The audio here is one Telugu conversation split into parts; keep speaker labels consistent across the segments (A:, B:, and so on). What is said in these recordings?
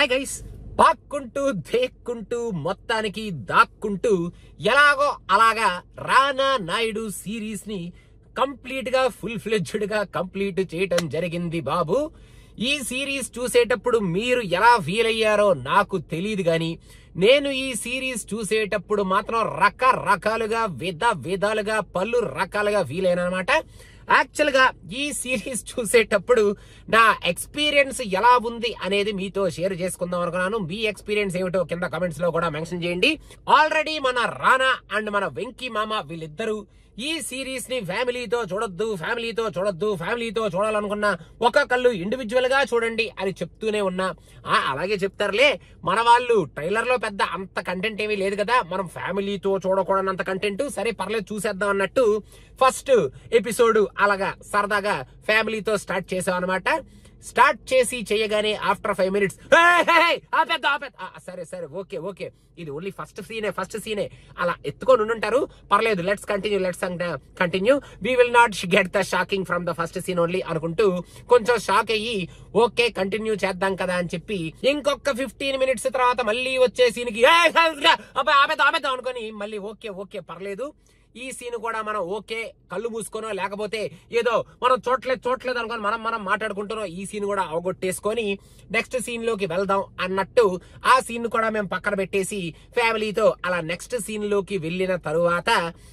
A: హాయ్ గైస్ పాక్కుంటూ దేక్కుంటూ మొత్తానికి దాక్కుంటూ ఎలాగో అలాగా రానా నాయుడు సిరీస్ ని కంప్లీట్ గా ఫుల్ ఫ్లెడ్జ్డ్ గా కంప్లీట్ చేయటం జరిగింది బాబు ఈ సిరీస్ చూసేటప్పుడు మీరు ఎలా ఫీల్ అయ్యారో నాకు తెలియదు గాని నేను ఈ సిరీస్ చూసేటప్పుడు మాత్రం రకరకాలుగా విధ విధాలుగా పలు రకాలుగా ఫీల్ అయినా అనమాట యాక్చువల్ గా ఈ సిరీస్ చూసేటప్పుడు నా ఎక్స్పీరియన్స్ ఎలా ఉంది అనేది మీతో షేర్ చేసుకుందాం అనుకున్నాను మీ ఎక్స్పీరియన్స్ ఏమిటో కింద కమెంట్స్ లో కూడా మెన్షన్ చేయండి ఆల్రెడీ మన రానా అండ్ మన వెంకీ మామ వీళ్ళిద్దరూ ఈ సిరీస్ ని ఫ్యామిలీతో చూడొద్దు ఫ్యామిలీతో చూడొద్దు ఫ్యామిలీతో చూడాలనుకున్న ఒక కళ్ళు ఇండివిజువల్ గా చూడండి అని చెప్తూనే ఉన్నా ఆ అలాగే చెప్తారులే మన వాళ్ళు ట్రైలర్ లో పెద్ద అంత కంటెంట్ ఏమీ లేదు కదా మనం ఫ్యామిలీతో చూడకూడనంత కంటెంట్ సరే పర్లేదు చూసేద్దాం అన్నట్టు ఫస్ట్ ఎపిసోడ్ అలాగా సరదాగా ఫ్యామిలీతో స్టార్ట్ చేసాం అనమాట స్టార్ట్ చేసి చేయగానే ఆఫ్టర్ ఫైవ్ మినిట్స్ ఆపేద్దాం ఆపేద్దాం ఆ, సరే సరే ఓకే ఓకే ఇది ఓన్లీ ఫస్ట్ సీనే ఫస్ట్ సీనే అలా ఎత్తుకొని ఉంటారు పర్లేదు let's continue let's continue we will not get the shocking from the first scene only అనుకుంటూ కొంచెం షాక్ అయ్యి ఓకే కంటిన్యూ చేద్దాం కదా అని చెప్పి ఇంకొక ఫిఫ్టీన్ మినిట్స్ తర్వాత మళ్ళీ వచ్చే సీన్ కి ఆపేద్దాం ఆపేద్దాం అనుకొని మళ్ళీ ఓకే ఓకే పర్లేదు ఈ సీన్ కూడా మనం ఓకే కళ్ళు మూసుకోనో లేకపోతే ఏదో మనం చూడలేదు చూడలేదు అనుకొని మనం మనం మాట్లాడుకుంటున్నాం ఈ సీన్ కూడా అవగొట్టేసుకొని నెక్స్ట్ సీన్ లోకి వెళ్దాం అన్నట్టు ఆ సీన్ కూడా మేము పక్కన పెట్టేసి ఫ్యామిలీతో అలా నెక్స్ట్ సీన్ లోకి వెళ్ళిన తరువాత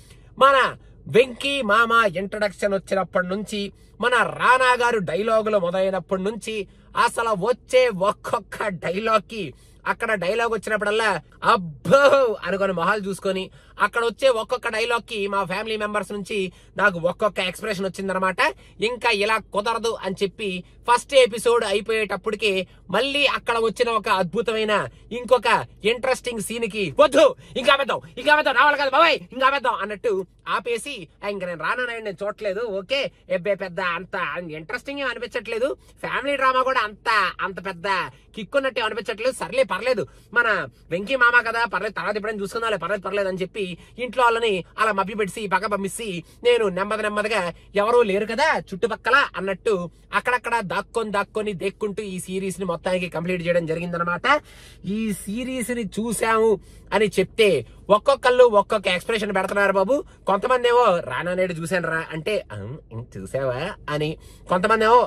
A: మన వెంకీ మామ ఇంట్రడక్షన్ వచ్చినప్పటి నుంచి మన రానా గారు డైలాగులు మొదలైనప్పటి నుంచి అసలు వచ్చే ఒక్కొక్క డైలాగ్ కి అక్కడ డైలాగ్ వచ్చినప్పుడల్లా అబ్బో అనుకొని మొహాలు చూసుకొని అక్కడ వచ్చే ఒక్కొక్క డైలాగ్ కి మా ఫ్యామిలీ మెంబర్స్ నుంచి నాకు ఒక్కొక్క ఎక్స్ప్రెషన్ వచ్చిందనమాట ఇంకా ఇలా కుదరదు అని చెప్పి ఫస్ట్ ఎపిసోడ్ అయిపోయేటప్పటికి మళ్ళీ అక్కడ వచ్చిన ఒక అద్భుతమైన ఇంకొక ఇంట్రెస్టింగ్ సీన్ కి వద్దు ఇంకా పెద్దాం ఇంకా పెద్దాం రావాలి కదా బాబాయ్ ఇంకా పెద్దాం అన్నట్టు ఆపేసి ఇంక నేను రానన్నాయని నేను చూడట్లేదు ఓకే ఎబ్బే పెద్ద అంత ఇంట్రెస్టింగ్ అనిపించట్లేదు ఫ్యామిలీ డ్రామా కూడా అంత అంత పెద్ద కిక్ ఉన్నట్టు అనిపించట్లేదు సర్లే పర్లేదు మన వెంకీ మామ కదా పర్లేదు తర్వాత ఎప్పుడైనా చూసుకుందాలే పర్లేదు పర్లేదు అని చెప్పి ఇంట్లో వాళ్ళని అలా మభ్య పెట్టి పక్క పంపిసి నేను నెమ్మది నెమ్మదిగా ఎవరూ లేరు కదా చుట్టుపక్కల అన్నట్టు అక్కడక్కడ దాక్కొని దాక్కొని దేక్కుంటూ ఈ సిరీస్ ని మొత్తానికి కంప్లీట్ చేయడం జరిగిందనమాట ఈ సిరీస్ ని చూసాము అని చెప్తే ఒక్కొక్కళ్ళు ఒక్కొక్క ఎక్స్ప్రెషన్ పెడుతున్నారు బాబు కొంతమంది ఏమో రానా నేడు చూశాను రా అంటే "ఆ, చూసావా అని కొంతమంది ఏమో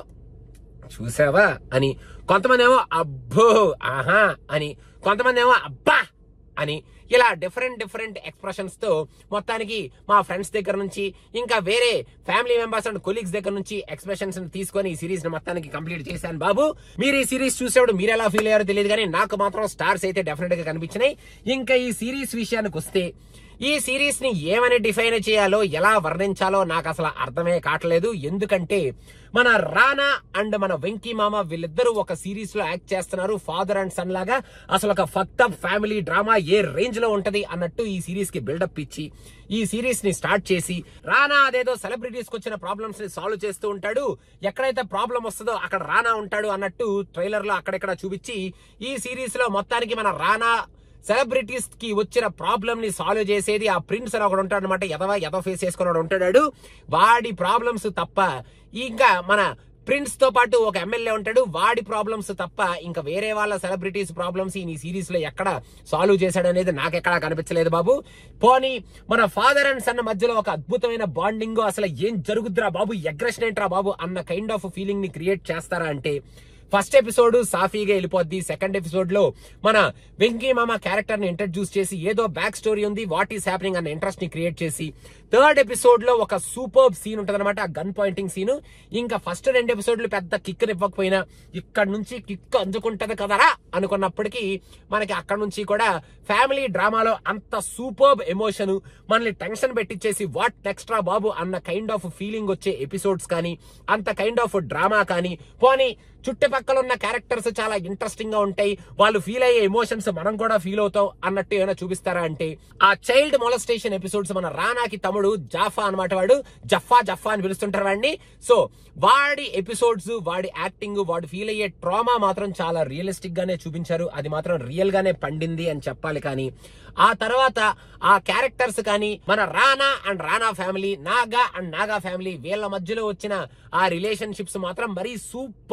A: చూసావా అని కొంతమంది ఏమో అబ్బో ఆహా అని కొంతమంది ఏమో అబ్బా అని ఇలా డిఫరెంట్ డిఫరెంట్ ఎక్స్ప్రెషన్స్ తో మొత్తానికి మా ఫ్రెండ్స్ దగ్గర నుంచి ఇంకా వేరే ఫ్యామిలీ మెంబర్స్ అండ్ కొలీగ్స్ దగ్గర నుంచి ఎక్స్ప్రెషన్స్ తీసుకొని ఈ సిరీస్ ని మొత్తానికి కంప్లీట్ చేశాను బాబు మీరు ఈ సిరీస్ చూసేవాడు మీరు ఎలా ఫీల్ అయ్యారో తెలియదు కానీ నాకు మాత్రం స్టార్స్ అయితే డెఫినెట్ గా కనిపించినాయి ఇంకా ఈ సిరీస్ విషయానికి వస్తే ఈ సిరీస్ ని ఏమని డిఫైన్ చేయాలో ఎలా వర్ణించాలో నాకు అసలు అర్థమే కావట్లేదు ఎందుకంటే మన రానా అండ్ మన వెంకీ మామ వీళ్ళిద్దరూ ఒక సిరీస్ లో యాక్ట్ చేస్తున్నారు ఫాదర్ అండ్ సన్ లాగా అసలు ఒక ఫక్తప్ ఫ్యామిలీ డ్రామా ఏ రేంజ్ లో ఉంటది అన్నట్టు ఈ సిరీస్ కి బిల్డప్ ఇచ్చి ఈ సిరీస్ ని స్టార్ట్ చేసి రానా అదేదో సెలబ్రిటీస్ కి వచ్చిన ప్రాబ్లమ్స్ ని సాల్వ్ చేస్తూ ఉంటాడు ఎక్కడైతే ప్రాబ్లం వస్తుందో అక్కడ రానా ఉంటాడు అన్నట్టు ట్రైలర్ లో అక్కడెక్కడ చూపించి ఈ సిరీస్ లో మొత్తానికి మన రానా సెలబ్రిటీస్ కి వచ్చిన ప్రాబ్లమ్ ని సాల్వ్ చేసేది ఆ ప్రిన్స్ అని ఒకడు ఉంటాడు అనమాట ఎదవ ఎదవ ఫేస్ చేసుకున్నాడు ఉంటాడు వాడి ప్రాబ్లమ్స్ తప్ప ఇంకా మన ప్రిన్స్ తో పాటు ఒక ఎమ్మెల్యే ఉంటాడు వాడి ప్రాబ్లమ్స్ తప్ప ఇంకా వేరే వాళ్ళ సెలబ్రిటీస్ ప్రాబ్లమ్స్ ఈ సిరీస్ లో ఎక్కడ సాల్వ్ చేశాడు అనేది నాకెక్కడా కనిపించలేదు బాబు పోనీ మన ఫాదర్ అండ్ సన్ మధ్యలో ఒక అద్భుతమైన బాండింగ్ అసలు ఏం జరుగుద్దిరా బాబు ఎగ్రెషన్ ఏంట్రా బాబు అన్న కైండ్ ఆఫ్ ఫీలింగ్ ని క్రియేట్ చేస్తారా అంటే ఫస్ట్ ఎపిసోడ్ సాఫీగా వెళ్ళిపోద్ది సెకండ్ ఎపిసోడ్ లో మన వెంకీ మామ క్యారెక్టర్ ని ఇంట్రడ్యూస్ చేసి ఏదో బ్యాక్ స్టోరీ ఉంది వాట్ ఈస్ హ్యాపెనింగ్ అన్న ఇంట్రెస్ట్ ని క్రియేట్ చేసి థర్డ్ ఎపిసోడ్ లో ఒక సూపర్ సీన్ ఉంటది అనమాట గన్ పాయింటింగ్ సీన్ ఇంకా ఫస్ట్ రెండు ఎపిసోడ్లు పెద్ద కిక్ ఇవ్వకపోయినా ఇక్కడ నుంచి కిక్ అందుకుంటది కదరా అనుకున్నప్పటికీ మనకి అక్కడ నుంచి కూడా ఫ్యామిలీ డ్రామాలో అంత సూపర్ ఎమోషన్ మనల్ని టెన్షన్ పెట్టించేసి వాట్ నెక్స్ట్ రా బాబు అన్న కైండ్ ఆఫ్ ఫీలింగ్ వచ్చే ఎపిసోడ్స్ కానీ అంత కైండ్ ఆఫ్ డ్రామా కానీ పోనీ చుట్టుపక్కల ఉన్న క్యారెక్టర్స్ చాలా ఇంట్రెస్టింగ్ గా ఉంటాయి వాళ్ళు ఫీల్ అయ్యే ఎమోషన్స్ మనం కూడా ఫీల్ అవుతాం అన్నట్టు ఏమైనా చూపిస్తారా అంటే ఆ చైల్డ్ మొలస్టేషన్ ఎపిసోడ్స్ మన రానాకి తమ్ముడు జాఫా అన్నమాట వాడు జఫా జఫా అని పిలుస్తుంటారు వాడిని సో వాడి ఎపిసోడ్స్ వాడి యాక్టింగ్ వాడు ఫీల్ అయ్యే ట్రామా మాత్రం చాలా రియలిస్టిక్ గానే చూపించారు అది మాత్రం రియల్ గానే పండింది అని చెప్పాలి కానీ ఆ తర్వాత ఆ క్యారెక్టర్స్ కానీ మన Rana and Rana family Naga and Naga family వీళ్ళ మధ్యలో వచ్చిన ఆ రిలేషన్షిప్స్ మాత్రం మరీ సూపర్ గా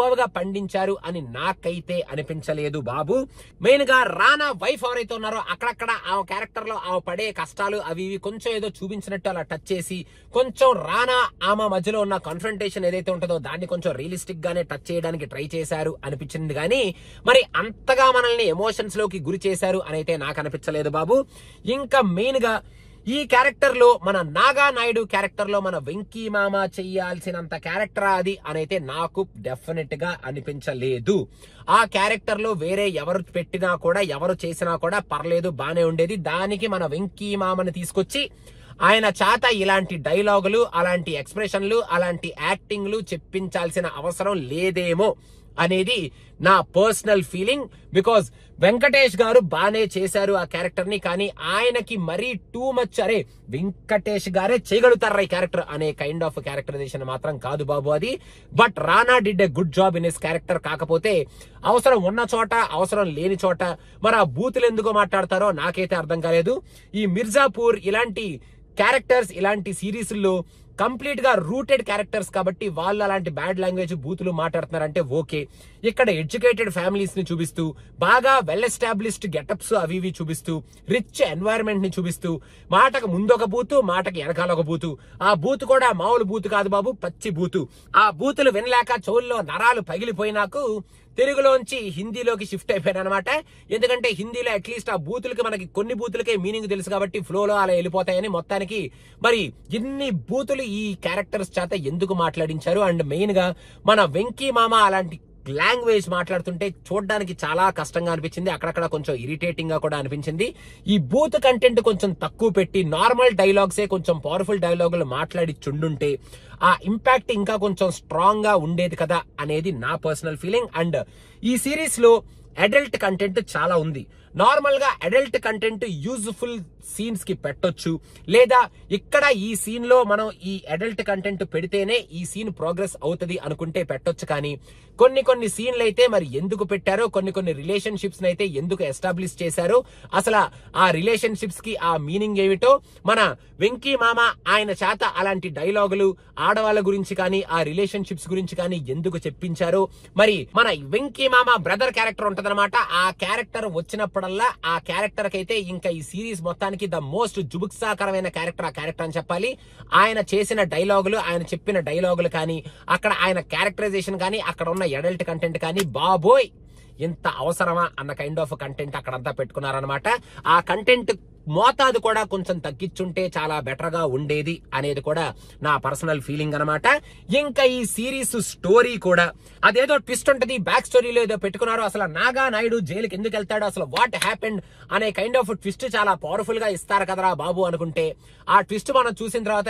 A: పండించారు అని నాకైతే అనిపించలేదు బాబు మెయిన్ గా రానా వైఫ్ ఎవరైతే ఉన్నారో అక్కడక్కడ ఆ క్యారెక్టర్ లో ఆ పడే కష్టాలు అవి ఇవి కొంచెం ఏదో చూపించినట్టు అలా టచ్ చేసి కొంచెం రానా ఆమె మధ్యలో ఉన్న కాన్ఫ్రంటేషన్ ఏదైతే ఉంటుందో దాన్ని కొంచెం రియలిస్టిక్ గానే టచ్ చేయడానికి ట్రై చేశారు అనిపించింది కానీ మరి అంతగా మనల్ని ఎమోషన్స్ లోకి గురి చేశారు అని అయితే నాకు అనిపించలేదు బాబు ఇంకా మెయిన్ గా ఈ క్యారెక్టర్ లో మన నాగా నాయుడు క్యారెక్టర్ లో మన వెంకీ మామ చెయ్యాల్సినంత క్యారెక్టర్ అది అనైతే నాకు డెఫినెట్ గా అనిపించలేదు ఆ క్యారెక్టర్ లో వేరే ఎవరు పెట్టినా కూడా ఎవరు చేసినా కూడా పర్లేదు బానే ఉండేది దానికి మన వెంకీ మామని తీసుకొచ్చి ఆయన చేత ఇలాంటి డైలాగులు అలాంటి ఎక్స్ప్రెషన్లు అలాంటి యాక్టింగ్లు చెప్పించాల్సిన అవసరం లేదేమో అనేది నా పర్సనల్ ఫీలింగ్ బికాస్ వెంకటేష్ గారు బానే చేశారు ఆ క్యారెక్టర్ ని కానీ ఆయనకి మరీ టూ మచ్ అరే వెంకటేష్ గారే చేయగలుగుతారా ఈ క్యారెక్టర్ అనే కైండ్ ఆఫ్ క్యారెక్టరైజేషన్ మాత్రం కాదు బాబు అది but Rana did a good job in his character కాకపోతే అవసరం ఉన్న చోట అవసరం లేని చోట మరి ఆ బూతులు ఎందుకు మాట్లాడతారో నాకైతే అర్థం కాలేదు ఈ మిర్జాపూర్ ఇలాంటి క్యారెక్టర్స్ ఇలాంటి సిరీస్లో కంప్లీట్ గా రూటెడ్ క్యారెక్టర్స్ కాబట్టి వాళ్ళు అలాంటి బ్యాడ్ లాంగ్వేజ్ బూతులు మాట్లాడుతున్నారంటే ఓకే ఇక్కడ ఎడ్యుకేటెడ్ ఫ్యామిలీస్ ని చూపిస్తూ బాగా వెల్ ఎస్టాబ్లిష్డ్ గెటప్స్ అవి ఇవి చూపిస్తూ రిచ్ ఎన్వైరన్మెంట్ ని చూపిస్తూ మాటకు ముందొక బూతు మాటకి వెనకాల ఒక బూతు ఆ బూత్ కూడా మామూలు బూత్ కాదు బాబు పచ్చి బూతు ఆ బూతులు వినలేక చెవుల్లో నరాలు పగిలిపోయినాకు తెలుగులోంచి హిందీలోకి షిఫ్ట్ అయిపోయాను అనమాట ఎందుకంటే హిందీలో అట్లీస్ట్ ఆ బూతులకి మనకి కొన్ని బూతులకే మీనింగ్ తెలుసు కాబట్టి ఫ్లోలో అలా వెళ్ళిపోతాయని మొత్తానికి మరి ఇన్ని బూతులు ఈ క్యారెక్టర్స్ చేత ఎందుకు మాట్లాడించారు అండ్ మెయిన్ గా మన వెంకీ మామ అలాంటి లాంగ్వేజ్ మాట్లాడుతుంటే చూడడానికి చాలా కష్టంగా అనిపించింది అక్కడక్కడ కొంచెం ఇరిటేటింగ్ గా కూడా అనిపించింది ఈ బూత్ కంటెంట్ కొంచెం తక్కువ పెట్టి నార్మల్ డైలాగ్సే కొంచెం పవర్ఫుల్ డైలాగులు మాట్లాడి చుండుంటే ఆ ఇంపాక్ట్ ఇంకా కొంచెం స్ట్రాంగ్ గా ఉండేది కదా అనేది నా పర్సనల్ ఫీలింగ్ అండ్ ఈ సిరీస్ లో అడల్ట్ కంటెంట్ చాలా ఉంది నార్మల్ గా అడల్ట్ కంటెంట్ యూజ్ఫుల్ సీన్స్ కి పెట్టొచ్చు లేదా ఇక్కడ ఈ సీన్ లో మనం ఈ అడల్ట్ కంటెంట్ పెడితేనే ఈ సీన్ ప్రోగ్రెస్ అవుతుంది అనుకుంటే పెట్టొచ్చు కానీ కొన్ని కొన్ని సీన్లు అయితే మరి ఎందుకు పెట్టారో కొన్ని కొన్ని రిలేషన్షిప్స్ అయితే ఎందుకు ఎస్టాబ్లిష్ చేశారో అసలు ఆ రిలేషన్షిప్స్ కి ఆ మీనింగ్ ఏమిటో మన వెంకీ మామ ఆయన చేత అలాంటి డైలాగులు ఆడవాళ్ళ గురించి కానీ ఆ రిలేషన్షిప్స్ గురించి కానీ ఎందుకు చెప్పించారో మరి మన వెంకీ మామ బ్రదర్ క్యారెక్టర్ ఉంటదన్నమాట ఆ క్యారెక్టర్ వచ్చినప్పుడల్లా ఆ క్యారెక్టర్ కైతే ఇంకా ఈ సిరీస్ మొత్తానికి ద మోస్ట్ జుబుక్సాకరమైన క్యారెక్టర్ ఆ క్యారెక్టర్ అని చెప్పాలి ఆయన చేసిన డైలాగులు ఆయన చెప్పిన డైలాగులు కానీ అక్కడ ఆయన క్యారెక్టరైజేషన్ కానీ అక్కడ ఉన్న అడల్ట్ కంటెంట్ కానీ బాబోయ్ ఇంత అవసరమా అన్న కైండ్ ఆఫ్ కంటెంట్ అక్కడంతా పెట్టుకున్నారనమాట ఆ కంటెంట్ మోతాదు కూడా కొంచెం తగ్గించుంటే చాలా బెటర్ గా ఉండేది అనేది కూడా నా పర్సనల్ ఫీలింగ్ అనమాట ఇంకా ఈ సిరీస్ స్టోరీ కూడా అదేదో ట్విస్ట్ ఉంటది బ్యాక్ స్టోరీలో ఏదో పెట్టుకున్నారు అసలు నాగా నాయుడు జైలుకి ఎందుకు వెళ్తాడు అసలు వాట్ హ్యాపెండ్ అనే కైండ్ ఆఫ్ ట్విస్ట్ చాలా పవర్ఫుల్ గా ఇస్తారు కదరా బాబు అనుకుంటే ఆ ట్విస్ట్ మనం చూసిన తర్వాత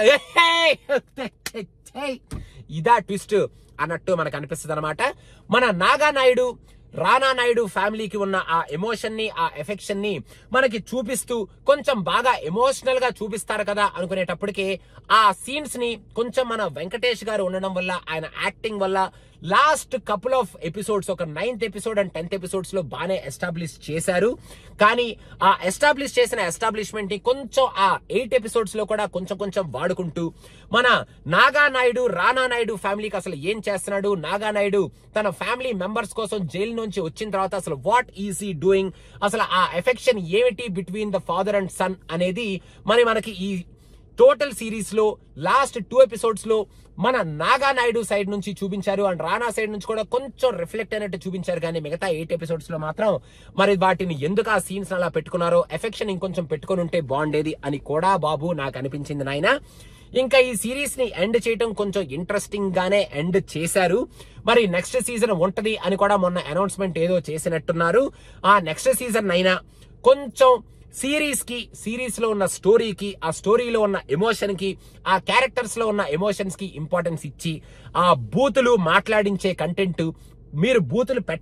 A: "ఏహే! ఇదా ట్విస్ట్ అన్నట్టు మనకు అనిపిస్తుంది అనమాట మన నాగా నాయుడు రానా నాయుడు ఫ్యామిలీకి ఉన్న ఆ ఎమోషన్ ని ఆ ఎఫెక్షన్ ని మనకి చూపిస్తూ కొంచెం బాగా ఎమోషనల్ గా చూపిస్తారు కదా అనుకునేటప్పటికే ఆ సీన్స్ ని కొంచెం మన వెంకటేష్ గారు ఉండడం వల్ల ఆయన యాక్టింగ్ వల్ల లాస్ట్ కపుల్ ఆఫ్ ఎపిసోడ్స్ ఒక ninth episode and tenth episodes లో బాగానే ఎస్టాబ్లిష్ చేశారు కానీ ఆ ఎస్టాబ్లిష్ చేసిన ఎస్టాబ్లిష్మెంట్ ని కొంచెం ఆ ఎయిట్ ఎపిసోడ్స్ లో కూడా కొంచెం కొంచెం వాడుకుంటూ మన నాగా నాయుడు రానా నాయుడు ఫ్యామిలీకి అసలు ఏం చేస్తున్నాడు నాగా నాయుడు తన ఫ్యామిలీ మెంబర్స్ కోసం జైలు నుంచి వచ్చిన తర్వాత అసలు వాట్ ఈజ్ ఈ డూయింగ్ అసలు ఆ ఎఫెక్షన్ ఏమిటి between the father and son అనేది మరి మనకి ఈ టోటల్ సిరీస్ లో లాస్ట్ టూ ఎపిసోడ్స్ లో మన నాగా నాయుడు సైడ్ నుంచి చూపించారు అండ్ రానా సైడ్ నుంచి కూడా కొంచెం రిఫ్లెక్ట్ అయినట్టు చూపించారు కానీ మిగతా ఎయిట్ ఎపిసోడ్స్ లో మాత్రం మరి వాటిని ఎందుకు ఆ సీన్స్ అలా పెట్టుకున్నారో ఎఫెక్షన్ ఇంకొంచెం పెట్టుకుని ఉంటే బాగుండేది అని కూడా బాబు నాకు అనిపించింది నాయన ఇంకా ఈ సిరీస్ ని ఎండ్ చేయడం కొంచెం ఇంట్రెస్టింగ్ గానే ఎండ్ చేశారు మరి నెక్స్ట్ సీజన్ ఉంటది అని కూడా మొన్న అనౌన్స్మెంట్ ఏదో చేసినట్టున్నారు ఆ నెక్స్ట్ సీజన్ అయినా కొంచెం సిరీస్ కి సిరీస్ లో ఉన్న స్టోరీకి ఆ స్టోరీలో ఉన్న ఎమోషన్ కి ఆ క్యారెక్టర్స్ లో ఉన్న ఎమోషన్స్ కి ఇంపార్టెన్స్ ఇచ్చి ఆ బూతులు మాట్లాడించే కంటెంట్ మీరు బూతులు పెట్టండి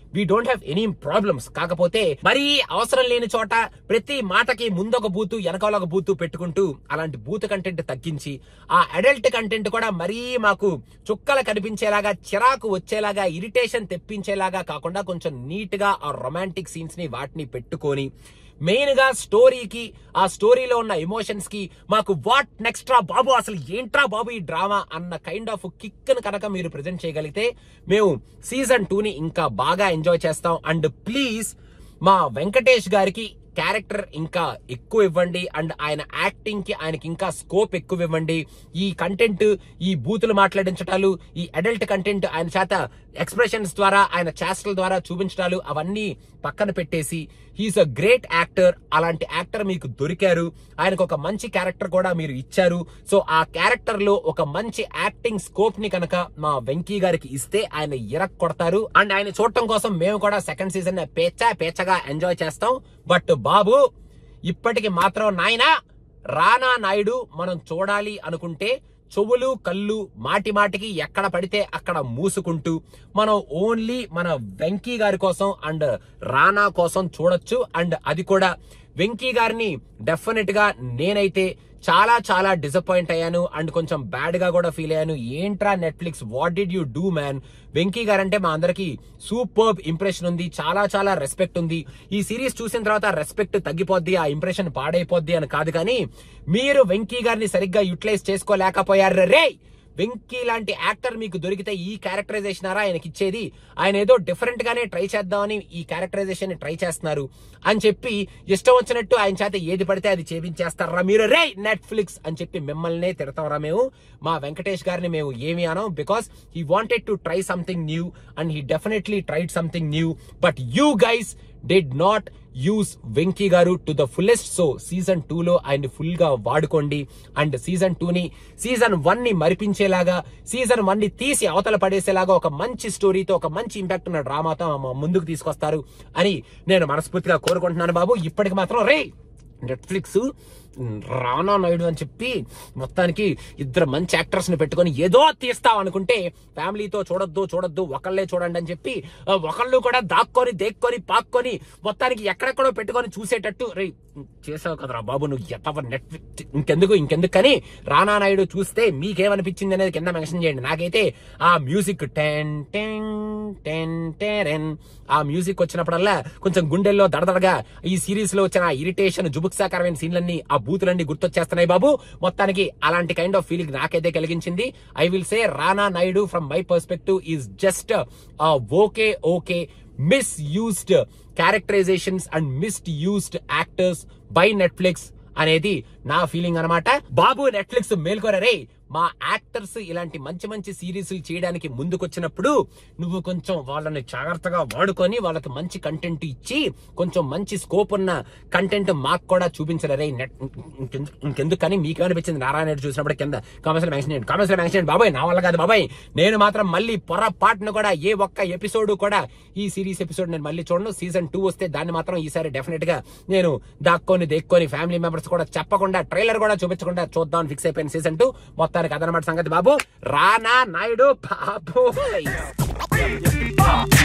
A: we don't have any problems కాకపోతే మరీ అవసరం లేని చోట ప్రతి మాటకి ముందొక బూతు వెనకాల ఒక బూతు పెట్టుకుంటూ అలాంటి బూత్ కంటెంట్ తగ్గించి ఆ అడల్ట్ కంటెంట్ కూడా మరీ మాకు చుక్కలు కనిపించేలాగా చిరాకు వచ్చేలాగా ఇరిటేషన్ తెప్పించేలాగా కాకుండా కొంచెం నీట్ గా ఆ రొమాంటిక్ సీన్స్ ని వాటిని పెట్టుకొని మెయిన్ గా స్టోరీకి ఆ స్టోరీలో ఉన్న ఎమోషన్స్ కి మాకు వాట్ నెక్స్ట్ రా బాబు అసలు ఏంట్రా బాబు ఈ డ్రామా అన్న కైండ్ ఆఫ్ కిక్ కనుక మీరు ప్రజెంట్ చేయగలిగితే మేము సీజన్ టూ ని ఇంకా బాగా ఎంజాయ్ చేస్తాం అండ్ ప్లీజ్ మా వెంకటేష్ గారికి క్యారెక్టర్ ఇంకా ఎక్కువ ఇవ్వండి అండ్ ఆయన యాక్టింగ్ కి ఆయనకి ఇంకా స్కోప్ ఎక్కువ ఇవ్వండి ఈ కంటెంట్ ఈ బూతులు మాట్లాడించటాలు ఈ అడల్ట్ కంటెంట్ ఆయన చేత ఎక్స్ప్రెషన్స్ ద్వారా ఆయన చేష్టల ద్వారా చూపించడాలు అవన్నీ పక్కన పెట్టేసి హీస్ అ గ్రేట్ యాక్టర్ అలాంటి యాక్టర్ మీకు దొరికారు ఆయనకు ఒక మంచి క్యారెక్టర్ కూడా మీరు ఇచ్చారు సో ఆ క్యారెక్టర్ లో ఒక మంచి యాక్టింగ్ స్కోప్ ని కనుక మా వెంకీ గారికి ఇస్తే ఆయన ఇరక్ కొడతారు అండ్ ఆయన చూడటం కోసం మేము కూడా సెకండ్ సీజన్ పేచా పేచగా ఎంజాయ్ చేస్తాం బట్ బాబు ఇప్పటికి మాత్రం నాయనా రానా నాయుడు మనం చూడాలి అనుకుంటే చెవులు కళ్ళు మాటి మాటికి ఎక్కడ పడితే అక్కడ మూసుకుంటూ మనం ఓన్లీ మన వెంకీ గారి కోసం అండ్ రానా కోసం చూడొచ్చు అండ్ అది కూడా వెంకీ గారిని డెఫినెట్ గా నేనైతే చాలా చాలా డిసప్పాయింట్ అయ్యాను అండ్ కొంచెం బ్యాడ్ గా కూడా ఫీల్ అయ్యాను ఏంట్రా Netflix what did you do man Venky గారంటే మా అందరికి సూపర్ ఇంప్రెషన్ ఉంది చాలా చాలా రెస్పెక్ట్ ఉంది ఈ సిరీస్ చూసిన తర్వాత రెస్పెక్ట్ తగ్గిపోద్ది ఆ ఇంప్రెషన్ పాడైపోద్ది అని కాదు కానీ మీరు వెంకీ గారిని సరిగ్గా యూటిలైజ్ చేసుకోలేకపోయారు రే వెంకీ లాంటి యాక్టర్ మీకు దొరికితే ఈ క్యారెక్టరైజేషన్ ఆరా ఆయనకి ఇచ్చేది ఆయన ఏదో డిఫరెంట్ గానే ట్రై చేద్దామని ఈ క్యారెక్టరైజేషన్ ట్రై చేస్తున్నారు అని చెప్పి ఇష్టం వచ్చినట్టు ఆయన చేత ఏది పడితే అది చేపించేస్తారా మీరు రే నెట్ఫ్లిక్స్ అని చెప్పి మిమ్మల్నే తిడతాంరా మేము మా వెంకటేష్ గారిని మేము ఏమి అనం because he wanted to try something new and he definitely tried something new but you guys did not use Venky garu to the fullest so season two లో ఆయన ఫుల్ గా వాడుకోండి అండ్ సీజన్ టూ ని సీజన్ వన్ ని మరిపించేలాగా సీజన్ వన్ ని తీసి అవతల పడేసేలాగా ఒక మంచి స్టోరీతో ఒక మంచి ఇంపాక్ట్ ఉన్న డ్రామాతో మా ముందుకు తీసుకొస్తారు అని నేను మనస్ఫూర్తిగా కోరుకుంటున్నాను బాబు ఇప్పటికి మాత్రం రే నెట్ఫ్లిక్స్ రానా నాయుడు అని చెప్పి మొత్తానికి ఇద్దరు మంచి యాక్టర్స్ ని పెట్టుకొని ఏదో తీస్తాం అనుకుంటే ఫ్యామిలీతో చూడొద్దు చూడొద్దు ఒకళ్ళే చూడండి అని చెప్పి ఆ, ఒకళ్ళు కూడా దాక్కొని దేక్కొని పాక్కొని మొత్తానికి ఎక్కడెక్కడో పెట్టుకొని చూసేటట్టు రే చేసావు కదరా బాబు నువ్వు ఎతవ నెట్ ఇంకెందుకు ఇంకెందుకు కానీ రానా నాయుడు చూస్తే మీకేమనిపించింది అనేది కింద మెన్షన్ చేయండి నాకైతే ఆ music ten ten ten ten ఆ మ్యూజిక్ వచ్చినప్పుడల్లా కొంచెం గుండెల్లో దడదడగా ఈ సిరీస్ లో వచ్చిన ఇరిటేషన్ జుబుక్సాకరమైన సీన్లన్నీ ఆ బూతులన్నీ గుర్తొచ్చేస్తున్నాయి బాబు మొత్తానికి అలాంటి కైండ్ ఆఫ్ ఫీలింగ్ నాకైతే కలిగించింది I will say Rana Naidu from my perspective is just okay okay misused characterisations and missed used actors by Netflix అనేది నా ఫీలింగ్ అన్నమాట బాబు నెట్ఫ్లిక్స్ మేల్కొరే మా యాక్టర్స్ ఇలాంటి మంచి మంచి సిరీస్ చేయడానికి ముందుకొచ్చినప్పుడు నువ్వు కొంచెం వాళ్ళని జాగ్రత్తగా వాడుకొని వాళ్ళకి మంచి కంటెంట్ ఇచ్చి కొంచెం మంచి స్కోప్ ఉన్న కంటెంట్ మాకు కూడా చూపించలరే నెట్ ఇంకెందుకు- ఇంకెందుకు కానీ మీకు అనిపించింది నారాయణ రెడ్డి చూసినప్పుడు కింద కామెంట్స్ లో మెన్షన్ చేయండి కామెంట్స్ లో మెన్షన్ చేయండి బాబాయ్ నా వల్ల కాదు బాబాయ్ నేను మాత్రం మళ్ళీ పొరపాటును కూడా ఏ ఒక్క ఎపిసోడ్ కూడా ఈ సిరీస్ ఎపిసోడ్ నేను మళ్ళీ చూడను సీజన్ టూ వస్తే దాన్ని మాత్రం ఈసారి డెఫినెట్ గా నేను దాక్కొని దేక్కొని ఫ్యామిలీ మెంబర్స్ కూడా చెప్పకుండా ట్రైలర్ కూడా చూపించకుండా చూద్దాం ఫిక్స్ అయిపోయిన సీజన్ టూ మొత్తానికి అదనమాట సంగతి బాబు రానా నాయుడు బాబు